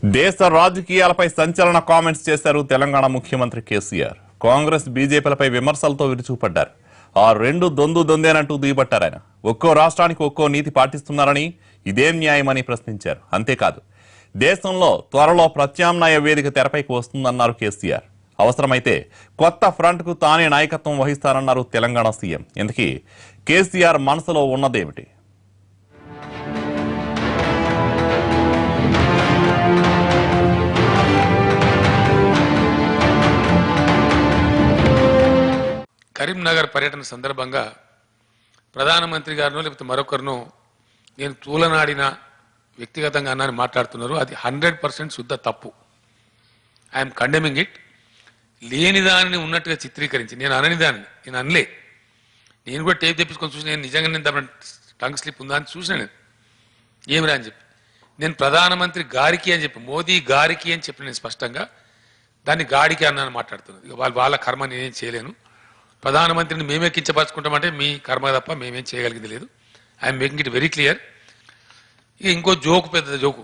దేశ రాజకీయాలపై సంచలన కామెంట్స్ చేశారు తెలంగాణ ముఖ్యమంత్రి కేసీఆర్ కాంగ్రెస్ బీజేపీలపై విమర్శలతో విరుచుకుపడ్డారు ఆ రెండు దొందు దొందేనంటూ దుయ్యబట్టారు ఆయన ఒక్కో రాష్ట్రానికి ఒక్కో నీతి పాటిస్తున్నారని ఇదేం న్యాయమని ప్రశ్నించారు అంతేకాదు దేశంలో త్వరలో ప్రత్యామ్నాయ వేదిక తెరపైకి వస్తుందన్నారు కేసీఆర్ అవసరమైతే కొత్త ఫ్రంట్కు తానే నాయకత్వం వహిస్తారన్నారు తెలంగాణ సీఎం ఇంతకీ కేసీఆర్ మనసులో ఉన్నదేమిటి కరీంనగర్ పర్యటన సందర్భంగా ప్రధానమంత్రి గారినో లేకపోతే మరొకరినో నేను తూలనాడిన వ్యక్తిగతంగా అన్నాను మాట్లాడుతున్నారు అది హండ్రెడ్ పర్సెంట్ శుద్ధ తప్పు ఐఎమ్ కండెమింగ్ ఇట్ లేని దానిని ఉన్నట్టుగా చిత్రీకరించి నేను అనని దాన్ని నేను అనలే నేను కూడా టేప్ తెప్పించుకొని చూసి నేను నిజంగా నేను తమ టంగ్ స్లిప్ ఉందా అని చూసిన నేను ఏమిరా అని చెప్పి నేను ప్రధానమంత్రి గారికి అని చెప్పి మోదీ గారికి అని చెప్పి నేను స్పష్టంగా దాన్ని గాడికి అన్నాను మాట్లాడుతున్నది ఇక వాళ్ళ వాళ్ళ కర్మ నేనేం చేయలేను ప్రధానమంత్రిని మేమే కించపరచుకుంటామంటే మీ కర్మ తప్ప మేమేం చేయగలిగింది లేదు I'm making it very clear ఇక ఇంకో జోకు పెద్ద జోకు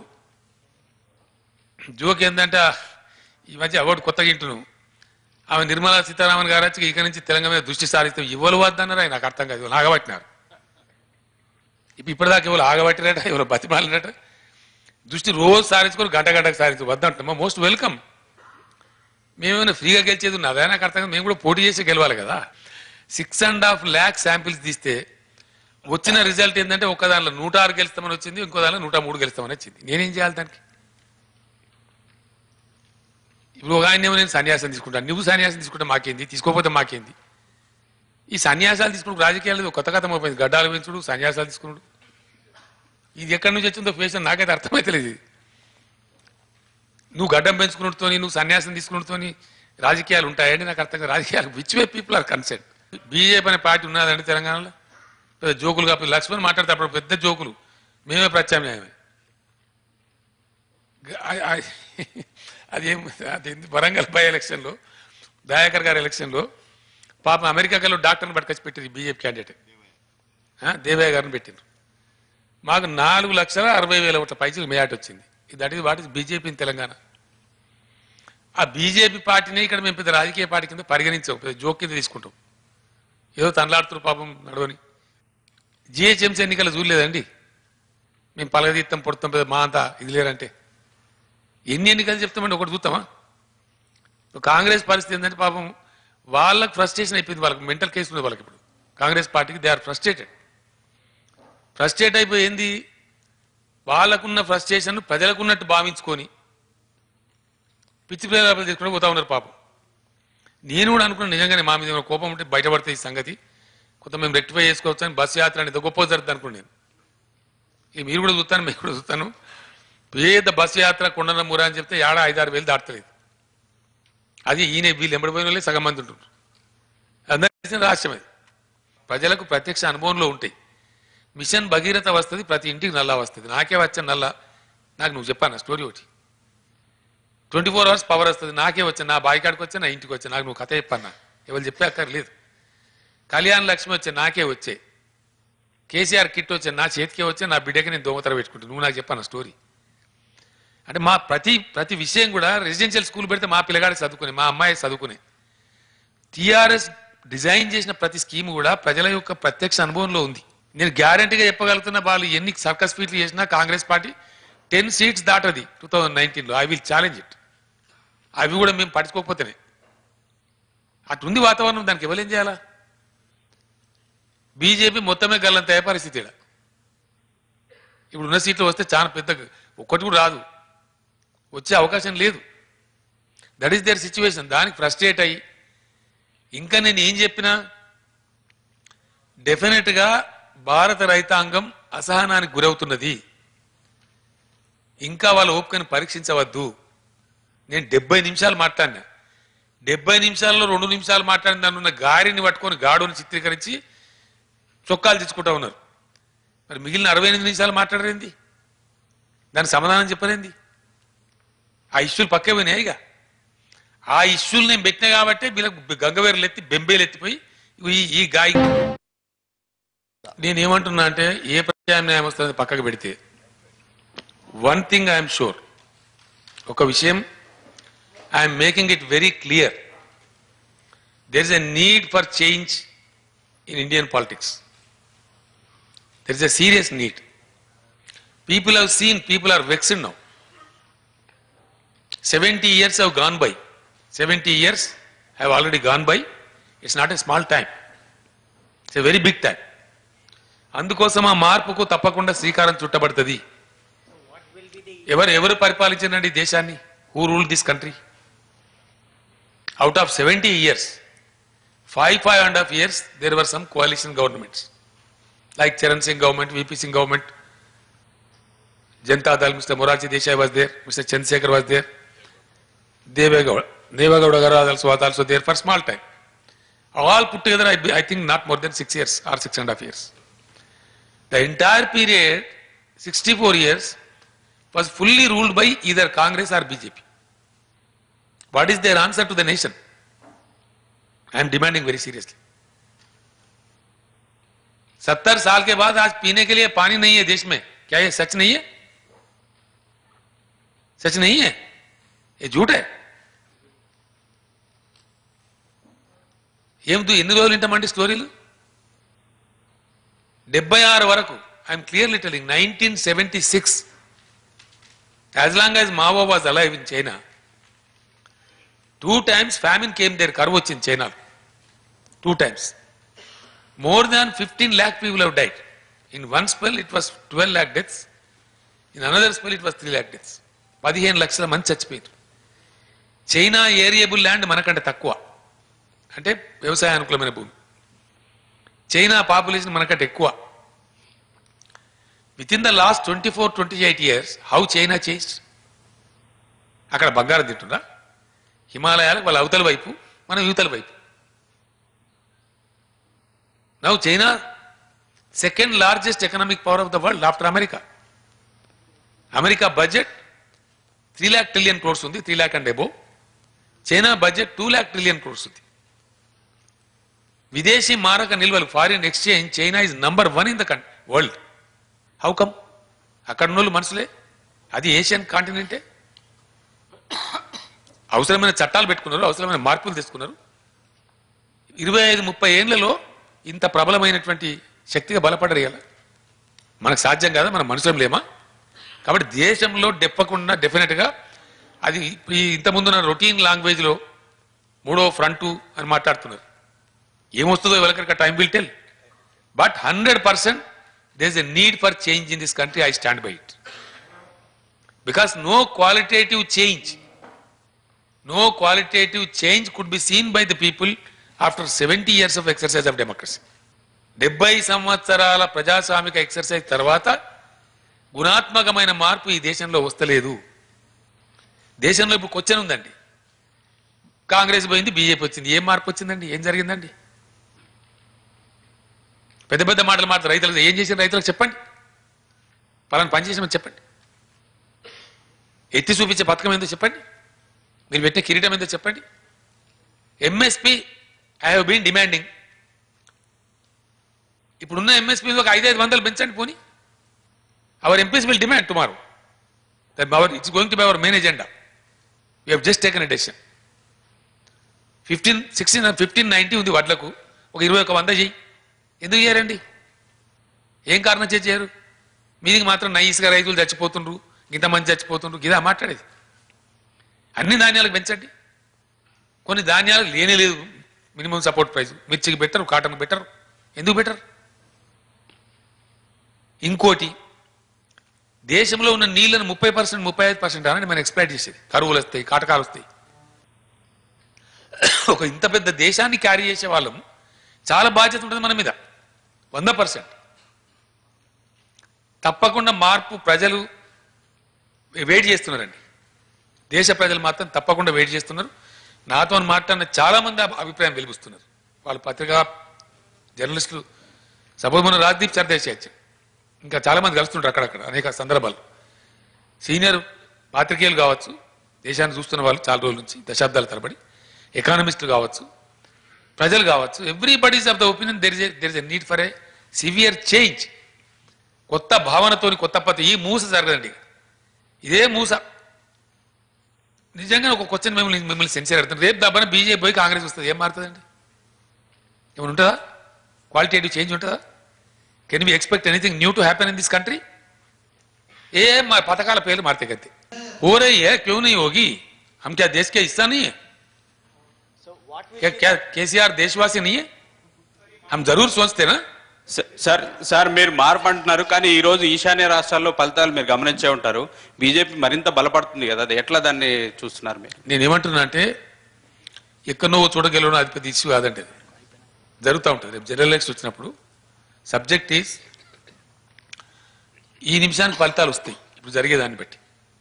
జోక్ ఏంటంటే ఈ మధ్య ఒకటి కొత్తగా ఇంటును ఆమె నిర్మలా సీతారామన్ గారు వచ్చి ఇక నుంచి తెలంగాణ మీద దృష్టి సారిస్తే ఇవ్వలు వద్దన్నారు ఆయన నాకు అర్థం కాదు ఆగబట్టినారు ఇప్పుడు ఇప్పటిదాకా ఎవరు ఆగబట్టినట ఎవరు బతిమాలినట దృష్టి రోజు సారించుకొని గంట గంటకు సారించు వద్దంటున్నాం మోస్ట్ వెల్కమ్ మేమేమైనా ఫ్రీగా గెలిచేది ఉన్నదా నాకు అర్థం కాదు. మేము కూడా పోటీ చేసి గెలవాలి కదా six and half lakh samples తీస్తే వచ్చిన రిజల్ట్ ఏంటంటే ఒక దానిలో నూట ఆరు గెలుస్తామని వచ్చింది ఇంకో దానిలో నూట మూడు గెలుస్తామని వచ్చింది నేనేం చేయాలి దానికి ఇప్పుడు ఒక ఆయన ఏమో నేను సన్యాసం తీసుకుంటాను నువ్వు సన్యాసం తీసుకుంటే మాకేంది తీసుకోకపోతే మాకేంది ఈ సన్యాసాలు తీసుకున్న రాజకీయాలు కొత్త కథ అయిపోయింది గడ్డాలు పెంచుడు సన్యాసాలు తీసుకున్నాడు ఇది ఎక్కడి నుంచి వచ్చిందో ఫేషన్ నాకైతే అర్థమైతలేదు ఇది నువ్వు గడ్డం పెంచుకున్నతోని నువ్వు సన్యాసం తీసుకున్నతోని రాజకీయాలు ఉంటాయండి నాకు అర్థం కాదు రాజకీయాలు which way people are consent BJP అనే పార్టీ ఉన్నదండి తెలంగాణలో పెద్ద జోకులు కాదు లక్ష్మణ్ మాట్లాడితే అప్పుడు పెద్ద జోకులు మేమే ప్రత్యామ్నాయమే గ- ఆ- ఆ- అదేం అదేంది వరంగల్ బై ఎలక్షన్లో దయాకర్ గారి ఎలక్షన్లో పాపం అమెరికాలో డాక్టర్ని పట్టుకొచ్చి పెట్టింది బీజేపీ క్యాండిడేట్ ఆ, దేవయ్య గారిని పెట్టిండ్రు మాకు నాలుగు లక్షల అరవై వేల ఓట్ల పైసలు మేయాట్ వచ్చింది that is what is BJP in Telangana ఆ బీజేపీ పార్టీని ఇక్కడ మేము పెద్ద రాజకీయ పార్టీ కింద పరిగణించాం పెద్ద జోక్ కింద తీసుకుంటాం ఏదో తనలాడుతున్నారు పాపం నడవని జిహెచ్ఎంసీ ఎన్నికలు చూడలేదండి మేము పలగదీత్తం పొడతాం పెద్ద మా అంతా ఇది లేరంటే ఎన్ని ఎన్నికలు చెప్తామండి ఒకటి చూస్తామా కాంగ్రెస్ పరిస్థితి ఏంటంటే పాపం వాళ్ళకి ఫ్రస్ట్రేషన్ అయిపోయింది వాళ్ళకి మెంటల్ కేసు ఉంది వాళ్ళకి ఇప్పుడు కాంగ్రెస్ పార్టీకి దే ఆర్ ఫ్రస్ట్రేటెడ్ ఫ్రస్ట్రేట్ అయిపోయింది వాళ్ళకున్న ఫ్రస్ట్రేషన్ ప్రజలకున్నట్టు భావించుకొని పిచ్చి ప్రేరేపలు తీసుకుని పోతా ఉన్నారు పాపం నేను కూడా అనుకున్నాను నిజంగానే మా మీద ఏమైనా కోపం ఉంటే బయటపడితే ఈ సంగతి కొంత మేము రెక్టిఫై చేసుకోవచ్చు అని బస్సు యాత్ర అనేది గొప్ప జరుగుతుంది అనుకున్నాను నేను ఇక మీరు కూడా చూస్తాను మేము కూడా చూస్తాను పేద బస్సు యాత్ర కొండన మురా అని చెప్తే ఏడా ఐదారు వేలు దాటలేదు అది ఈయన వీళ్ళు ఎంబడిపోయిన వాళ్ళే సగం మంది ఉంటుంటారు అందరికీ తెలిసిన రహస్యం అది ప్రజలకు ప్రత్యక్ష అనుభవంలో ఉంటాయి మిషన్ భగీరథ వస్తుంది ప్రతి ఇంటికి నల్లా వస్తుంది నాకే వచ్చాను నల్లా నాకు నువ్వు చెప్పాను స్టోరీ ఒకటి ట్వంటీ ఫోర్ అవర్స్ పవర్ వస్తుంది నాకే వచ్చా నా బాయి కాడికి వచ్చా నా ఇంటికి వచ్చా నాకు నువ్వు కథ చెప్పన్నా ఎవరు చెప్పే అక్కర్లేదు కళ్యాణ్ లక్ష్మి వచ్చే నాకే వచ్చే కేసీఆర్ కిట్ వచ్చే నా చేతికే వచ్చే నా బిడ్డకి నేను దోమతర పెట్టుకుంటాను నువ్వు నాకు చెప్పాను స్టోరీ అంటే మా ప్రతి ప్రతి విషయం కూడా రెసిడెన్షియల్ స్కూల్ పెడితే మా పిల్లగాడికి చదువుకునే మా అమ్మాయి చదువుకునే టీఆర్ఎస్ డిజైన్ చేసిన ప్రతి స్కీమ్ కూడా ప్రజల యొక్క ప్రత్యక్ష అనుభవంలో ఉంది నేను గ్యారంటీగా చెప్పగలుగుతున్న వాళ్ళు ఎన్ని సర్కస్ ఫీట్లు చేసినా కాంగ్రెస్ పార్టీ టెన్ సీట్స్ దాటది టూ థౌజండ్ నైన్టీన్లో ఐ విల్ ఛాలెంజ్ ఇట్ అవి కూడా మేము పట్టించుకోకపోతేనే అటుంది వాతావరణం దానికి ఎవరేం చేయాలా బీజేపీ మొత్తమే గల్లంత అయ్యే పరిస్థితి ఈడ. ఇప్పుడు ఉన్న సీట్లు వస్తే చాలా పెద్ద ఒక్కటి కూడా రాదు వచ్చే అవకాశం లేదు దట్ ఈస్ దేర్ సిచ్యువేషన్ దానికి ఫ్రస్ట్రేట్ అయ్యి ఇంకా నేను ఏం చెప్పినా డెఫినెట్గా భారత రైతాంగం అసహనానికి గురవుతున్నది ఇంకా వాళ్ళ ఓపికను పరీక్షించవద్దు నేను డెబ్బై నిమిషాలు మాట్లాడినా డెబ్బై నిమిషాల్లో రెండు నిమిషాలు మాట్లాడిన దాన్ని ఉన్న గారిని పట్టుకొని గాడుని చిత్రీకరించి చొక్కాలు తెచ్చుకుంటా ఉన్నారు మరి మిగిలిన అరవై ఎనిమిది నిమిషాలు మాట్లాడరేంది దానికి సమాధానం చెప్పరేంది ఆ ఇష్యూలు పక్కే పోయినాయి ఇక ఆ ఇష్యూలు నేను పెట్టినా కాబట్టి వీళ్ళకి గంగవేరులు ఎత్తి బెంబేలు ఎత్తిపోయి ఈ ఈ గాయ నేనేమంటున్నా అంటే ఏ ప్రత్యామ్నాయం వస్తుంది పక్కకు పెడితే వన్ థింగ్ ఐఎమ్ షూర్ ఒక విషయం I'm making it very clear there is a need for change in Indian politics there is a serious need people have seen people are vexed now seventy years have gone by seventy years have already gone by it's not a small time it's a very big time అందుకోసం ఆ మార్పుకు తప్పకుండా శ్రీకారం చుట్టబడుతుంది ఎవరు ఎవరు పరిపాలించనండి ఈ దేశాన్ని who rule this country out of seventy years five five and half years there were some coalition governments like Charan Singh government VP Singh government Janata Dal mister Morarji Desai was there mister Chandrashekhar was there Deve Gowda Deve Gowda garu also was also there for small time all put together I, I think not more than six years or six and a half years the entire period 64 years was fully ruled by either Congress or BJP. What is their answer to the nation? I am demanding very seriously. सत्तर साल के बाद आज पीने के लिए पानी नहीं है देश में क्या ये सच नहीं है सच नहीं है ये झूठ है ఏం తూ- ఎన్ని రోజులు వింటామండి స్టోరీలు డెబ్బై ఆరు వరకు I'm clearly telling nineteen seventy six as long as Mao was alive in China two times famine came there కరువు వచ్చింది చైనాలో two times more than fifteen lakh people have died in one spell it was twelve lakh deaths in another spell it was three lakh deaths పదిహేను లక్షల మంది చచ్చిపోయారు China ఏరియబుల్ land మనకంటే తక్కువ అంటే వ్యవసాయ అనుకూలమైన భూమి చైనా పాపులేషన్ మనకంటే ఎక్కువ with in the last twenty four twenty eight years how China change అక్కడ బంగారం తింటుందా హిమాలయాలకు వాళ్ళ అవతల వైపు మనం యువతల వైపు now China second largest economic power of the world after America America budget three lakh trillion crores ఉంది three lakh and above China budget two lakh trillion crores ఉంది విదేశీ మారక నిల్వలు foreign exchange China is number one in the world how come అక్కడ ఉన్నోళ్ళు మనుషులే అది Asian కాంటినెంటే అవసరమైన చట్టాలు పెట్టుకున్నారు అవసరమైన మార్పులు తెచ్చుకున్నారు ఇరవై ఐదు ముప్పై ఏళ్లలో ఇంత ప్రబలమైనటువంటి శక్తిగా బలపడరు ఇవాళ మనకు సాధ్యం కాదా మన మనుషులం లేమా కాబట్టి దేశంలో డెప్పకుండా డెఫినెట్గా అది ఈ ఇంతకుముందున్న రొటీన్ లాంగ్వేజ్లో మూడో ఫ్రంట్ అని మాట్లాడుతున్నారు ఏమొస్తుందో ఎవరికైనా time will tell but hundred percent there is a need for change in this country I stand by it because no qualitative change no qualitative change could be seen by the people after seventy years of exercise of democracy డెబ్బై సంవత్సరాల ప్రజాస్వామిక exercise తర్వాత గుణాత్మకమైన మార్పు ఈ దేశంలో వస్తలేదు దేశంలో ఇప్పుడు క్వశ్చన్ ఉందండి కాంగ్రెస్ పోయింది బీజేపీ వచ్చింది ఏం మార్పు వచ్చిందండి ఏం జరిగిందండి పెద్ద పెద్ద మాటలు మాట్లాడు రైతులకు ఏం చేసిన రైతులకు చెప్పండి పలానా పని చేసామని చెప్పండి ఎత్తి చూపించే పథకం ఏందో చెప్పండి మీరు పెట్టే కిరీటం ఏందో చెప్పండి MSP I have been demanding ఇప్పుడున్న ఎంఎస్పి ఒక ఐదైదు వందలు పెంచండి పోనీ our MPs will demand tomorrow that our it's going to be our main agenda we have just taken a decision fifteen sixteen fifteen ninety ఉంది వడ్లకు ఒక ఇరవై ఒక వంద చెయ్యి ఎందుకు చేయరండి ఏం కారణం చేసి చేయరు మీదికి మాత్రం నైస్గా రైతులు చచ్చిపోతుండ్రు ఇంతమంది చచ్చిపోతుండ్రు ఇదా మాట్లాడేది అన్ని ధాన్యాలకు పెంచండి కొన్ని ధాన్యాలకు లేనే లేదు మినిమం సపోర్ట్ ప్రైస్ మిర్చికి బెటరు కాటన్ బెటరు ఎందుకు బెటర్ ఇంకోటి దేశంలో ఉన్న నీళ్లను ముప్పై పర్సెంట్ ముప్పై ఐదు పర్సెంట్ అని మనం ఎక్స్ప్లైట్ చేసేది కరువులు వస్తాయి కాటకాలు వస్తాయి ఒక ఇంత పెద్ద దేశాన్ని క్యారీ చేసే వాళ్ళం చాలా బాధ్యత ఉంటుంది మన మీద వంద పర్సెంట్ తప్పకుండా మార్పు ప్రజలు వెయిట్ చేస్తున్నారండి దేశ ప్రజలు మాత్రం తప్పకుండా వెయిట్ చేస్తున్నారు నాతో మాట్లాడిన చాలా మంది అభి- అభిప్రాయం వెలిపిస్తున్నారు వాళ్ళ పత్రికా జర్నలిస్టులు సపోజ్ మన రాజ్దీప్ సర్దేశ్ వచ్చారు ఇంకా చాలా మంది కలుస్తుంటారు అక్కడక్కడ అనేక సందర్భాలు సీనియర్ పాత్రికేయులు కావచ్చు దేశాన్ని చూస్తున్న వాళ్ళు చాలా రోజుల నుంచి దశాబ్దాల తరబడి ఎకానమిస్టులు కావచ్చు ప్రజలు కావచ్చు everybody's of the opinion there is there is a need for a severe change కొత్త భావనతోని కొత్త పద్ధతి ఈ మూస జరగదండి ఇదే మూస నిజంగా ఒక క్వశ్చన్ మిమ్మల్ని మిమ్మల్ని సెన్సియర్ అడుగుతాను రేపు దబ్బన బీజేపీ పోయి కాంగ్రెస్ వస్తుంది ఏం మారుతుందండి ఏమైనా ఉంటుందా క్వాలిటేటివ్ చేంజ్ ఉంటుందా can we expect anything new to happen in this country ఏ మా పథకాల పేర్లు మారితే గతి हो रही है क्यों नहीं होगी हम क्या देश के हिस्सा नहीं है क्या क्या केसीआर देशवासी नहीं है हम जरूर सोचते ना స- సార్ సార్ మీరు మార్పు అంటున్నారు కానీ ఈ రోజు ఈశాన్య రాష్ట్రాల్లో ఫలితాలు మీరు గమనించే ఉంటారు బీజేపీ మరింత బలపడుతుంది కదా అది ఎట్లా దాన్ని చూస్తున్నారు మీరు నేను ఏమంటున్నా అంటే ఎక్కడో ఓ చోట గెలవడం అది పెద్ద ఇష్యూ కాదంటే అది. జరుగుతూ ఉంటుంది రేపు జనరల్ ఎలక్షన్ వచ్చినప్పుడు సబ్జెక్ట్ ఈస్ ఈ నిమిషానికి ఫలితాలు వస్తాయి ఇప్పుడు జరిగేదాన్ని బట్టి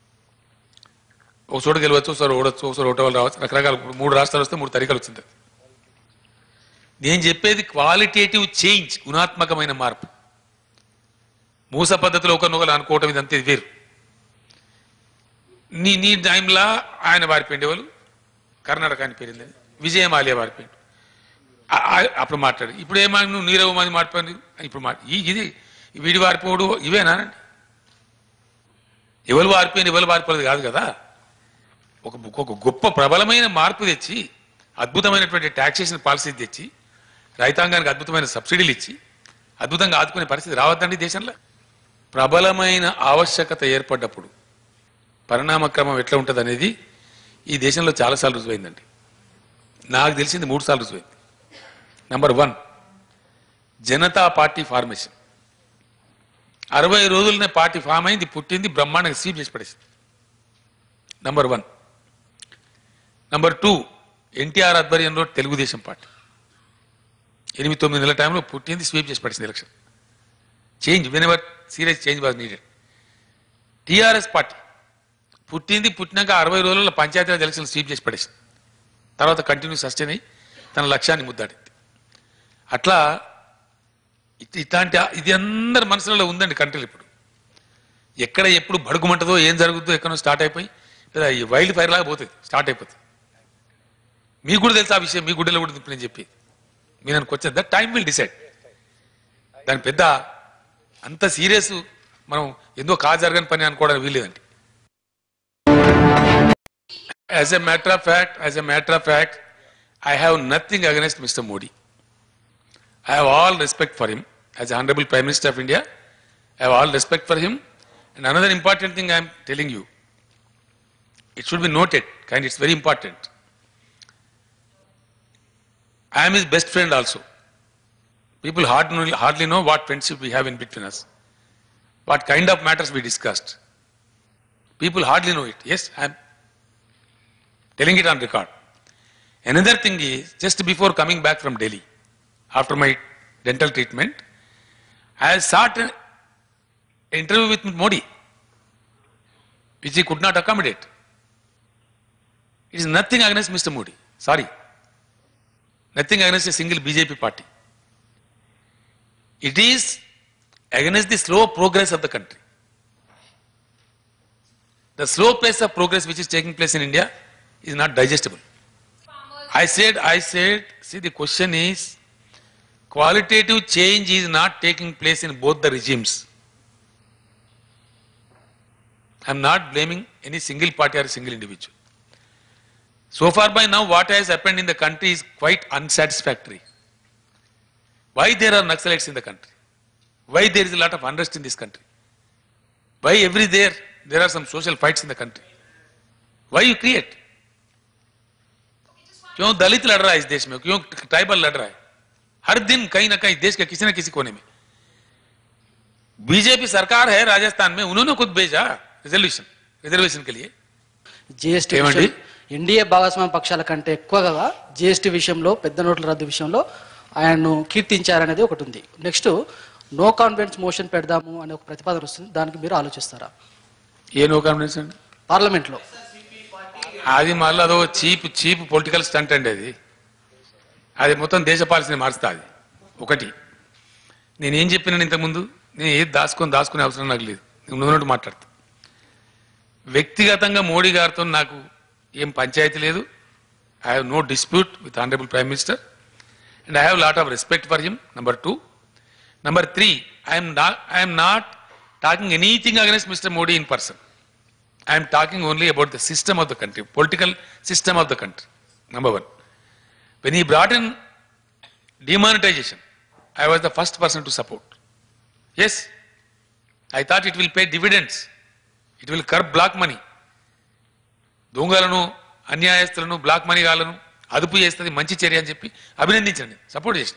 ఒక చోట గెలవచ్చు ఒకసారి ఓడొచ్చు ఒకసారి ఓటవాళ్ళు రావచ్చు రకరకాల ఇప్పుడు మూడు రాష్ట్రాలు వస్తే మూడు తరికలు వచ్చింది నేను చెప్పేది క్వాలిటేటివ్ చేంజ్ గుణాత్మకమైన మార్పు మూస పద్ధతిలో ఒకరినొకరు అనుకోవటం ఇదంతా ఇది వేరు నీ నీ టైంలా ఆయన పారిపోయింది వాళ్ళు కర్ణాటక ఆయన పేరింది విజయ మాల్యా పారిపోయింది ఆ- ఆ- అప్పుడు మాట్లాడు ఇప్పుడు ఏమన్నా నువ్వు నీరవ్ మంది మారిపోయింది ఇప్పుడు మాట ఈ ఇది వీడి వారిపోడు ఇవేనా ఎవరు వారిపోయింది ఎవరు వారిపోలేదు కాదు కదా ఒక ఒక గొప్ప ప్రబలమైన మార్పు తెచ్చి అద్భుతమైనటువంటి టాక్సేషన్ పాలసీ తెచ్చి రైతాంగానికి అద్భుతమైన సబ్సిడీలు ఇచ్చి అద్భుతంగా ఆదుకునే పరిస్థితి రావద్దండి దేశంలో ప్రబలమైన ఆవశ్యకత ఏర్పడ్డప్పుడు పరిణామ క్రమం ఎట్లా ఉంటుంది అనేది ఈ దేశంలో చాలాసార్లు రుజువైందండి నాకు తెలిసింది మూడు సార్లు రుజువైంది number one Janata party formation అరవై రోజులనే పార్టీ ఫామ్ అయింది పుట్టింది బ్రహ్మాండంగా స్వీప్ చేసి పడేసింది number one number two NTR ఆధ్వర్యంలో తెలుగుదేశం పార్టీ ఎనిమిది తొమ్మిది నెలల టైంలో పుట్టింది స్వీప్ చేసి పడేసింది election change when ever serious change was needed TRS party పుట్టింది పుట్టినాక అరవై రోజుల్లో పంచాయతీరాజ్ ఎలక్షన్ స్వీప్ చేసి పడేసింది తర్వాత కంటిన్యూ సస్టైన్ అయ్యి తన లక్ష్యాన్ని ముద్దాడింది అట్లా ఇట్- ఇట్లాంటి ఇది అందరి మనసులలో ఉందండి కంట్రీలు ఇప్పుడు ఎక్కడ ఎప్పుడు బడుగుమంటదో ఏం జరుగుతుందో ఎక్కడో స్టార్ట్ అయిపోయి లేదా ఈ వైల్డ్ ఫైర్ లాగా పోతుంది స్టార్ట్ అయిపోతుంది మీకు కూడా తెలుసు ఆ విషయం మీ గుడ్డలో కూడా ఇప్పుడు నేను చెప్పి మీరు నాకు వచ్చేది దట్ టైం విల్ డిసైడ్ దాని పెద్ద అంత సీరియస్ మనం ఎందుకో కా జరగని పని అనుకోవడానికి వీల్లేదండి as a matter of fact as a matter of fact I have nothing against mister Modi I have all respect for him as a honorable Prime Minister of India. I have all respect for him. And another important thing I am telling you, it should be noted, kind it's very important. I am his best friend also. People hardly, hardly know what friendship we have in between us. What kind of matters we discussed. People hardly know it. Yes, I am telling it on record. Another thing is, just before coming back from Delhi, after my dental treatment, I sought an interview with Modi, which he could not accommodate. It is nothing against Mr. Modi. Sorry. Nothing against a single BJP party. It is against the slow progress of the country. The slow pace of progress which is taking place in India is not digestible. I said, I said, see, the question is qualitative change is not taking place in both the regimes. I'm not blaming any single party or single individual. So far by now, what has happened in the country is quite unsatisfactory. Why there are Naxalites in the country? Why there is a lot of unrest in this country? Why every there, there are some social fights in the country? Why you create? क्यों दलित लड़ रहा है इस देश में क्यों tribal लड़ रहा है हर दिन कहीं ना कहीं देश के किसी न किसी कोने में बीजेपी सरकार है राजस्थान में उन्होंने खुद भेजा रिजर्वेशन रिजर्वेशन के लिए జిఎస్టీ ఏమండి? ఎన్డీఏ భాగస్వామ్య పక్షాల కంటే ఎక్కువగా జిఎస్టీ విషయంలో పెద్ద నోట్ల రద్దు విషయంలో ఆయన్ను కీర్తించారనేది ఒకటి ఉంది నెక్స్ట్ నో కాన్ఫిడెన్స్ మోషన్ పెడదాము అనే ఒక ప్రతిపాదన వస్తుంది దానికి మీరు ఆలోచిస్తారా ఏ నో కాన్ఫిడెన్స్ అండి పార్లమెంట్లో అది మళ్ళీ అదో చీప్ చీప్ పొలిటికల్ స్టంట్ అండి అది అది మొత్తం దేశ పాలసీని మారుస్తా అది ఒకటి నేనేం చెప్పినాను ఇంతకుముందు నేను ఏది దాచుకొని దాచుకునే అవసరం నాకు లేదు నేను ఉన్నట్టు మాట్లాడతా వ్యక్తిగతంగా మోడీ గారితో నాకు ఏం పంచాయతీ లేదు I have no dispute with honourable prime minister and I have lot of respect for him number two number three I'm not I'm not talking anything against mister Modi in person I am talking only about the system of the country, political system of the country. Number one. When he brought in demonetization, I was the first person to support. Yes, I thought it will pay dividends. It will curb black money. దొంగలను అన్యాయస్తులను black money వాళ్ళను అదుపు చేస్తుంది మంచి చర్య అని చెప్పి అభినందించండి support చేసిన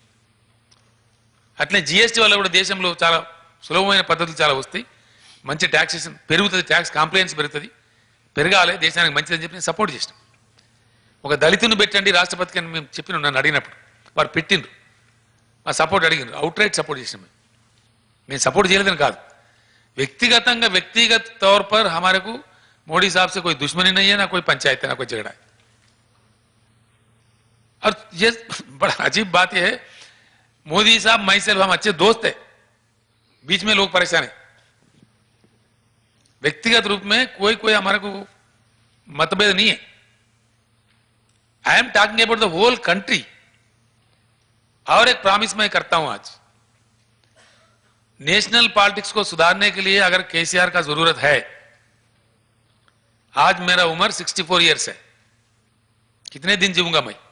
అట్లే జిఎస్టీ వల్ల కూడా దేశంలో చాలా సులభమైన పద్ధతులు చాలా వస్తాయి మంచి ట్యాక్సేషన్ పెరుగుతుంది ట్యాక్స్ కాంప్లైన్స్ పెరుగుతుంది పెరగాలి దేశానికి మంచిదని చెప్పి నేను సపోర్ట్ చేసిన ఒక దళితుని పెట్టండి రాష్ట్రపతికి అని మేము చెప్పిన నన్ను అడిగినప్పుడు వారు పెట్టిండ్రు మా సపోర్ట్ అడిగినారు అవుట్ రైట్ సపోర్ట్ చేసినాం మేము నేను సపోర్ట్ చేయలేదని కాదు व्यक्तिगतंगा व्यक्तिगत तौर पर हमारे को मोदी साहब से कोई दुश्मनी नहीं है ना कोई पंचायत है ना कोई झगड़ा है और ये बड़ा अजीब बात यह है मोदी साहब मई से हम अच्छे दोस्त है बीच में लोग परेशान है व्यक्तिगत रूप में कोई कोई हमारे को मतभेद नहीं है I am talking about the whole country और एक प्रॉमिस मैं करता हूं आज नेशनल पॉलिटिक्स को सुधारने के लिए अगर केसीआर का जरूरत है आज मेरा उम्र 64 इयर्स है कितने दिन जीऊंगा मैं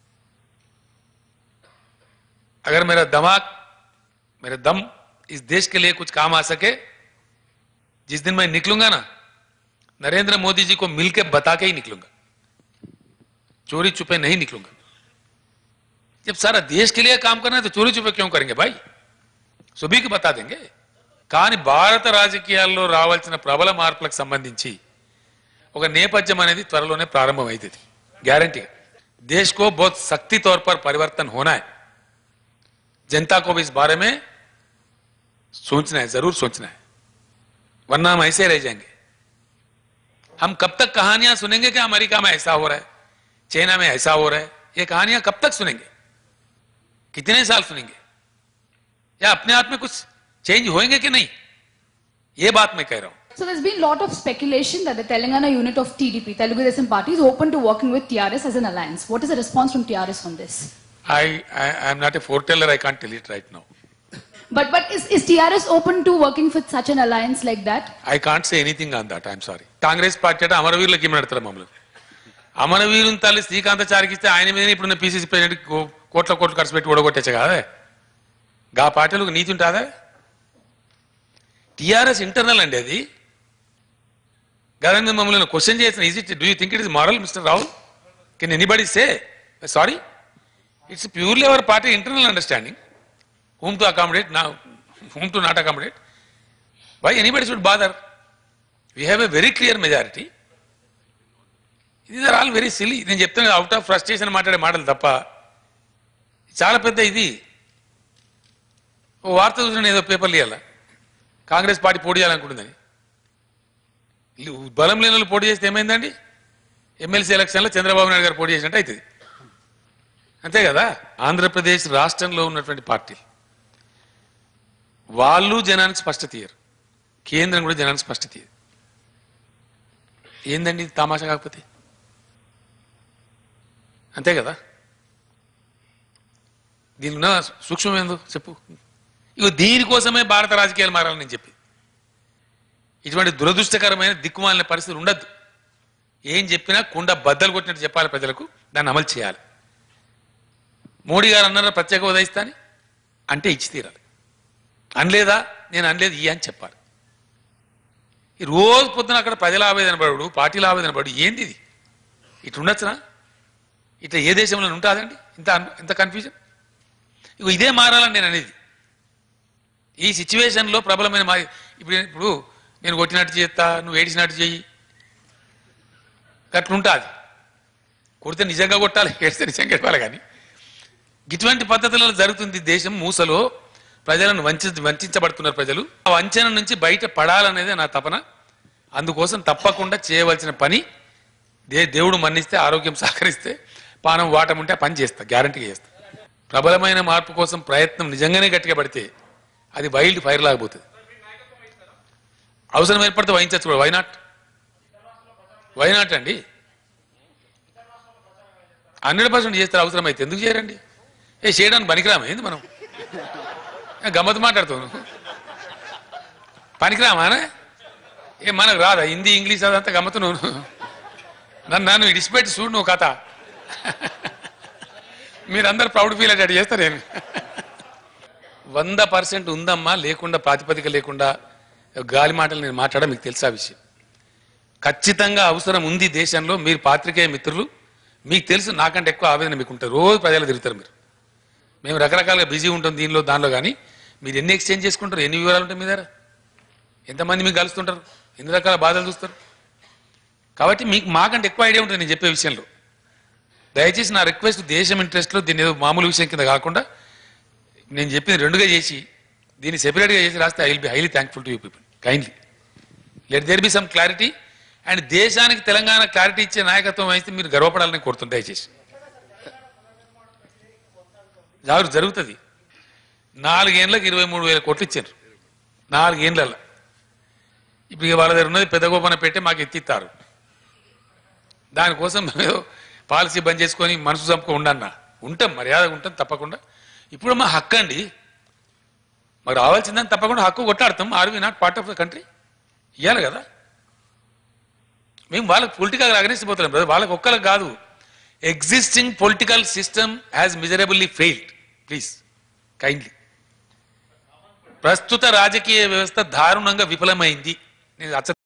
अगर मेरा दिमाग मेरा दम इस देश के लिए कुछ काम आ सके जिस दिन मैं निकलूंगा ना नरेंद्र मोदी जी को मिलकर बता के ही निकलूंगा चोरी छुपे नहीं निकलूंगा जब सारा देश के लिए काम करना है तो चोरी छुपे क्यों करेंगे भाई సుబీకి బతా దేంగే కానీ భారత రాజకీయాల్లో రావాల్సిన ప్రబల మార్పులకు సంబంధించి ఒక నేపథ్యం అనేది త్వరలోనే ప్రారంభమవుతుంది గ్యారంటీగా देश को बहुत सख्ती तौर पर परिवर्तन होना है जनता को भी इस बारे में सोचना है जरूर सोचना है वरना हम ऐसे रह जाएंगे हम कब तक कहानियां सुनेंगे कि अमेरिका में ऐसा हो रहा है चाइना में ऐसा हो रहा है ये कहानियां कब तक सुनेंगे कितने साल सुनेंगे या अपने आप में कुछ चेंज होंगे कि नहीं ये बात मैं कह रहा हूं So there's been a lot of speculation that the Telangana unit of TDP, Telugu Desam Party, is open to working with TRS as an alliance. What is the response from TRS on this? I, I am not a foreteller, I can't tell it right now. But but is, is TRS open to working with such an alliance like that? I can't say anything on that, I'm sorry. Congress party అంటే అమరవీరులకి ఏమి నడతారు మమ్మల్ని అమరవీరుని తల్లి శ్రీకాంతాచారికి ఇస్తే ఆయన మీద ఇప్పుడు PCC president కోట్ల కోట్లు ఖర్చు పెట్టి ఓడగొట్టచ్చు కాదే గా పార్టీలకు నీతి ఉంటుందా టిఆర్ఎస్ ఇంటర్నల్ అండి అది గదని మమ్మల్ని క్వశ్చన్ చేసిన is it do you think it is moral mister Rahul can anybody say sorry it's purely our party internal understanding whom to accommodate now, whom to not accommodate. Why anybody should bother? We have a very clear majority. These are all very silly. నేను చెప్తాను out of frustration మాట్లాడే మాటలు తప్ప చాలా పెద్ద ఇది ఓ వార్త చూసిన ఏదో పేపర్లు ఇవ్వాల కాంగ్రెస్ పార్టీ పోటీ చేయాలనుకుంటుందని వీళ్ళు బలం లేని వాళ్ళు పోటీ చేస్తే ఏమైందండి ఎమ్మెల్సీ ఎలక్షన్లో చంద్రబాబు నాయుడు గారు పోటీ చేసినట్టు అవుతుంది అంతే కదా ఆంధ్రప్రదేశ్ రాష్ట్రంలో ఉన్నటువంటి పార్టీలు వాళ్ళు జనానికి స్పష్టత ఇయ్యరు కేంద్రం కూడా జనానికి స్పష్టత ఇయ్యదు ఏందండి ఇది తమాషా కాకపోతే అంతే కదా దీని ఉన్న సూక్ష్మం ఏందో చెప్పు ఇగో దీనికోసమే భారత రాజకీయాలు మారాలని నేను చెప్పి ఇటువంటి దురదృష్టకరమైన దిక్కుమాలిన పరిస్థితులు ఉండద్దు ఏం చెప్పినా కుండ బద్దలు కొట్టినట్టు చెప్పాలి ప్రజలకు దాన్ని అమలు చేయాలి మోడీ గారు అన్నారు ప్రత్యేక హోదా ఇస్తా అని అంటే ఇచ్చి తీరాలి అనలేదా నేను అనలేదు ఈ అని చెప్పాలి ఈ రోజు పొద్దున అక్కడ ప్రజల ఆవేదన పడు పార్టీల ఆవేదన పడు ఏంది ఇది ఇటు ఉండొచ్చునా ఇట్లా ఏ దేశంలో ఉంటుందండి ఇంత అన్- ఇంత కన్ఫ్యూజన్ ఇగో ఇదే మారాలని నేను అనేది ఈ సిచ్యువేషన్లో ప్రబలమైన మా ఇప్పుడు ఇప్పుడు నేను కొట్టినట్టు చేస్తా నువ్వు ఏడిచినట్టు చెయ్యి అట్లుంటుంది కొడితే నిజంగా కొట్టాలి ఏడిస్తే నిజంగా కొట్టాలి కానీ ఇటువంటి పద్ధతులలో జరుగుతుంది దేశం మూసలో ప్రజలను వంచి వంచబడుతున్నారు ప్రజలు ఆ వంచన నుంచి బయట పడాలనేదే నా తపన అందుకోసం తప్పకుండా చేయవలసిన పని దే దేవుడు మన్నిస్తే ఆరోగ్యం సహకరిస్తే పానం వాటం ఉంటే ఆ పని చేస్తా గ్యారంటీగా చేస్తా ప్రబలమైన మార్పు కోసం ప్రయత్నం నిజంగానే గట్టిగా పడితే అది వైల్డ్ ఫైర్ లాగబోతుంది అవసరం ఏర్పడితే వహించచ్చు కూడా వైనాట్ వైనాట్ అండి హండ్రెడ్ పర్సెంట్ చేస్తారు అవసరం అయితే ఎందుకు చేయరండి ఏ చేయడానికి పనికిరామా ఏంది మనం ఏ గమ్మత్ మాట్లాడుతావు నువ్వు పనికిరామానే ఏ మనకు రాదా హిందీ ఇంగ్లీష్ అదంతా గమ్మతు నువ్వు నన్ను నన్ను ఇడిచిపెట్టి చూడు నువ్వు కథ మీరందరూ ప్రౌడ్ ఫీల్ అయ్యేటట్టు చేస్తారు నేను వంద పర్సెంట్ ఉందమ్మా లేకుండా ప్రాతిపదిక లేకుండా గాలి మాటలు నేను మాట్లాడ మీకు తెలుసా విషయం ఖచ్చితంగా అవసరం ఉంది దేశంలో మీరు పాత్రికేయ మిత్రులు మీకు తెలుసు నాకంటే ఎక్కువ ఆవేదన మీకు ఉంటుంది రోజు ప్రజలు తిరుగుతారు మీరు మేము రకరకాలుగా బిజీ ఉంటాం దీనిలో దానిలో కానీ మీరు ఎన్ని ఎక్స్చేంజ్ చేసుకుంటారు ఎన్ని వివరాలు ఉంటాయి మీ దగ్గర ఎంతమంది మీకు కలుస్తుంటారు ఎన్ని రకాల బాధలు చూస్తారు కాబట్టి మీకు మాకంటే ఎక్కువ ఐడియా ఉంటుంది నేను చెప్పే విషయంలో దయచేసి నా రిక్వెస్ట్ దేశం ఇంట్రెస్ట్లో దీన్ని ఏదో మామూలు విషయం కింద కాకుండా నేను చెప్పింది రెండుగా చేసి దీన్ని సెపరేట్గా చేసి రాస్తే I will be highly thankful to you people kindly let there be some clarity and దేశానికి తెలంగాణ క్లారిటీ ఇచ్చే నాయకత్వం వహిస్తే మీరు గర్వపడాలని కోరుతుంది దయచేసి జాగ్రత్త జరుగుతుంది నాలుగేళ్ళకి ఇరవై మూడు వేల కోట్లు ఇచ్చారు నాలుగేళ్ళల్లో ఇప్పుడు ఇక వాళ్ళ దగ్గర ఉన్నది పెద్ద గోపన పెట్టి మాకు ఎత్తిస్తారు దానికోసం మేము ఏదో పాలసీ బంద్ చేసుకొని మనసు చంపుకో ఉండన్నా ఉంటాం మర్యాద ఉంటాం తప్పకుండా ఇప్పుడు మా హక్కు అండి మాకు రావాల్సిందని తప్పకుండా హక్కు కొట్లాడతాం are we not part of the country ఇవ్వాలి కదా మేము వాళ్ళకి పొలిటికల్ అగ్రెస్ట్ పోతున్నాం బ్రదర్ వాళ్ళకి ఒక్కరికి కాదు existing political system has miserably failed please kindly ప్రస్తుత రాజకీయ వ్యవస్థ దారుణంగా విఫలమైంది నేను అచ్చ